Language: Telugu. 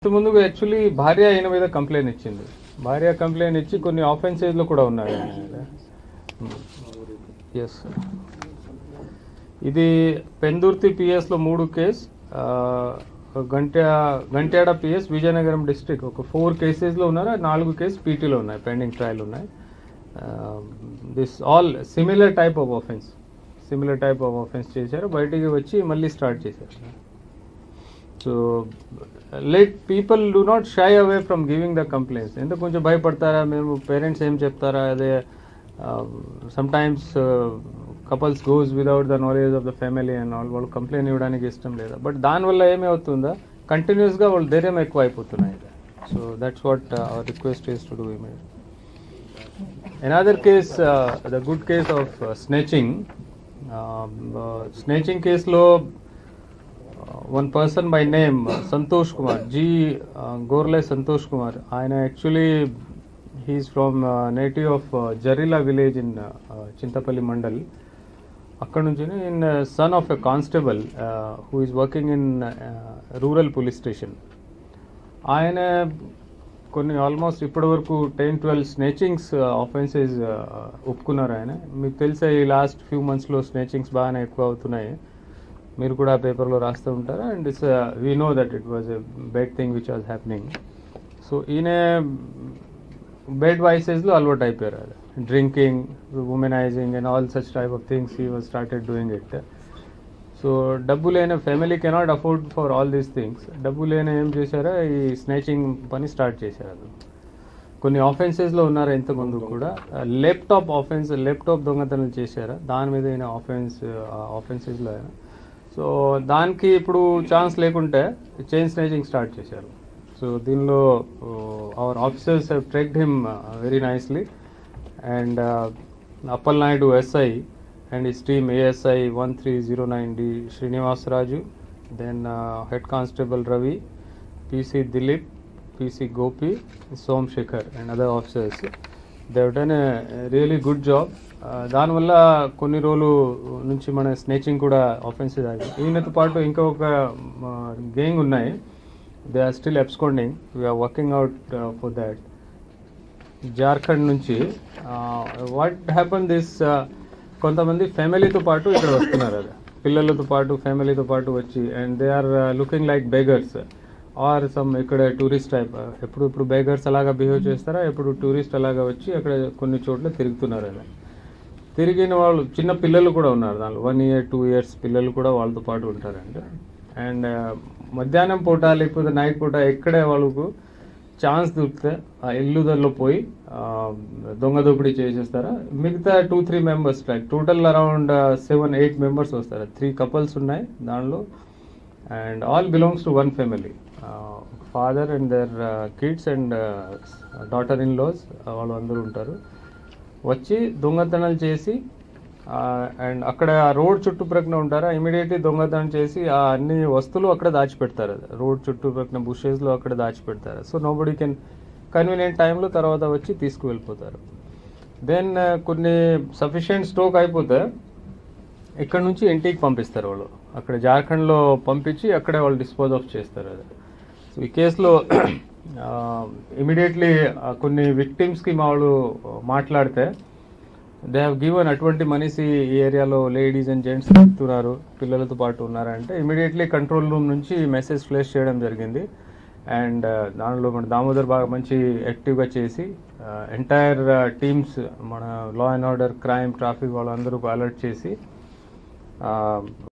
ముందుగా యాక్చువల్లీ భార్య ఆయన మీద కంప్లైంట్ ఇచ్చింది భార్య కంప్లైంట్ ఇచ్చి కొన్ని ఆఫెన్సెస్ లో కూడా ఉన్నాయి ఎస్ ఇది పెందుర్తి పిఎస్ లో మూడు కేస్ గంట్యా గంట్యాడ పిఎస్ విజయనగరం డిస్ట్రిక్ట్ ఒక ఫోర్ కేసెస్ లో ఉన్నారు నాలుగు కేసు పీటీలో ఉన్నాయి పెండింగ్ ట్రయల్ ఉన్నాయి this all similar type of offence similar type of offence చేశారు బయటికి వచ్చి మళ్ళీ స్టార్ట్ చేశారు so let people do not shy away from giving the complaints ఎందుకు కొంచెం భయపడతారా మేము పేరెంట్స్ ఏం చెప్తారా అదే sometimes couples goes without the knowledge of the family and all వాళ్ళు కంప్లైంట్ ఇవ్వడానికి ఇష్టం లేదా బట్ దానివల్ల ఏమవుతుందా కంటిన్యూస్గా వాళ్ళు ధైర్యం ఎక్కువ అయిపోతున్నాయి so that's what our request is to do immediate Another case, uh, the good case of uh, snatching. Um, uh, snatching case లో uh, one person by name uh, Santosh Kumar, G. Uh, Gorle Santosh Kumar. ఆయన actually he's from native of Jarila village in Chintapalli mandal అక్కడ నుంచి in son of a constable who is working in rural police station ఆయన కొన్ని ఆల్మోస్ట్ ఇప్పటి వరకు టెన్ ట్వెల్వ్ స్నేచింగ్స్ ఆఫెన్సెస్ ఒప్పుకున్నారు ఆయన మీకు తెలిసే ఈ లాస్ట్ ఫ్యూ మంత్స్లో స్నేచింగ్స్ బాగానే ఎక్కువ అవుతున్నాయి మీరు కూడా పేపర్లో రాస్తూ ఉంటారు and it's we know that it was a bad thing which was happening so ఈయన బెడ్ వైసెస్లో అలవాటు అయిపోయారు అది drinking womanising and all such type of things he was started doing it so డబ్బు లేని family cannot afford for all these things డబ్బు లేని ఏం చేశారో ఈ స్నేచింగ్ పని స్టార్ట్ చేశారు అది కొన్ని ఆఫెన్సెస్లో ఉన్నారు ఇంతకుముందు కూడా ల్యాప్టాప్ ఆఫెన్స్ ల్యాప్టాప్ దొంగతనం చేశారు దాని మీద అయిన ఆఫెన్స్ ఆఫెన్సెస్లో అయినా సో దానికి ఇప్పుడు ఛాన్స్ లేకుంటే చైన్ స్నేచింగ్ స్టార్ట్ చేశారు సో దీనిలో our officers have tracked him very nicely and Appal Naidu SI and his team ASI 1309D Srinivas Raju, then uh, Head Constable Ravi, PC Dilip, PC Gopi, Som Shekhar, and other officers. They have done a really good job. Uh, దానివల్ల కొన్ని రోజులు నుంచి మన స్నేచింగ్ కూడా ఆఫెన్సెస్ ఆగి ఈయనతో పాటు ఇంకా ఒక గేంగ్ ఉన్నాయి they are still absconding we're working out for that Jharkhand నుంచి వాట్ హ్యాపన్ దిస్ కొంతమంది ఫ్యామిలీతో పాటు ఇక్కడ వస్తున్నారు అది పిల్లలతో పాటు ఫ్యామిలీతో పాటు వచ్చి and they are looking like beggars or some ఇక్కడ టూరిస్ట్ టైప్ ఎప్పుడు ఇప్పుడు బెగర్స్ అలాగా బిహేవ్ చేస్తారా ఎప్పుడు టూరిస్ట్ అలాగా వచ్చి అక్కడ కొన్ని చోట్ల తిరుగుతున్నారు అలా తిరిగిన వాళ్ళు చిన్న పిల్లలు కూడా ఉన్నారు దానిలో వన్ ఇయర్ టూ ఇయర్స్ పిల్లలు కూడా వాళ్ళతో పాటు ఉంటారంట అండ్ మధ్యాహ్నం పూట లేకపోతే నైట్ పూట ఎక్కడే వాళ్ళకు ఛాన్స్ దొరికితే ఆ ఇల్లుదల్లో పోయి దొంగ దోపిడీ చేసేస్తారా మిగతా two three members like total around seven eight members వస్తారు త్రీ కపుల్స్ ఉన్నాయి దానిలో and all belongs to one family father and their kids and daughter in laws వాళ్ళు అందరూ ఉంటారు వచ్చి దొంగతనాలు చేసి అండ్ అక్కడ రోడ్ చుట్టుప్రక్కన ఉంటారా ఇమీడియట్లీ దొంగతనం చేసి ఆ అన్ని వస్తువులు అక్కడ దాచిపెడతారు రోడ్ చుట్టుప్రక్కన బుషెస్లో అక్కడ దాచిపెడతారు so nobody can convenient టైంలో తర్వాత వచ్చి తీసుకువెళ్ళిపోతారు దెన్ కొన్ని సఫిషియెంట్ స్టోక్ అయిపోతే ఇక్కడ నుంచి ఇంటికి పంపిస్తారు వాళ్ళు అక్కడ జార్ఖండ్లో పంపించి అక్కడే వాళ్ళు డిస్పోజ్ ఆఫ్ చేస్తారు అది సో ఈ కేసులో ఇమీడియట్లీ కొన్ని విక్టిమ్స్కి మా వాళ్ళు మాట్లాడితే దే హ్యావ్ గివన్ అటువంటి మనిషి ఈ ఏరియాలో లేడీస్ అండ్ జెంట్స్ తిరుగుతున్నారు పిల్లలతో పాటు ఉన్నారంటే ఇమీడియట్లీ కంట్రోల్ రూమ్ నుంచి మెసేజ్ ఫ్లేష్ చేయడం జరిగింది అండ్ దానిలో మన దామోదర్ బాగా మంచి యాక్టివ్గా చేసి ఎంటైర్ టీమ్స్ మన law and order crime traffic వాళ్ళందరూ అలర్ట్ చేసి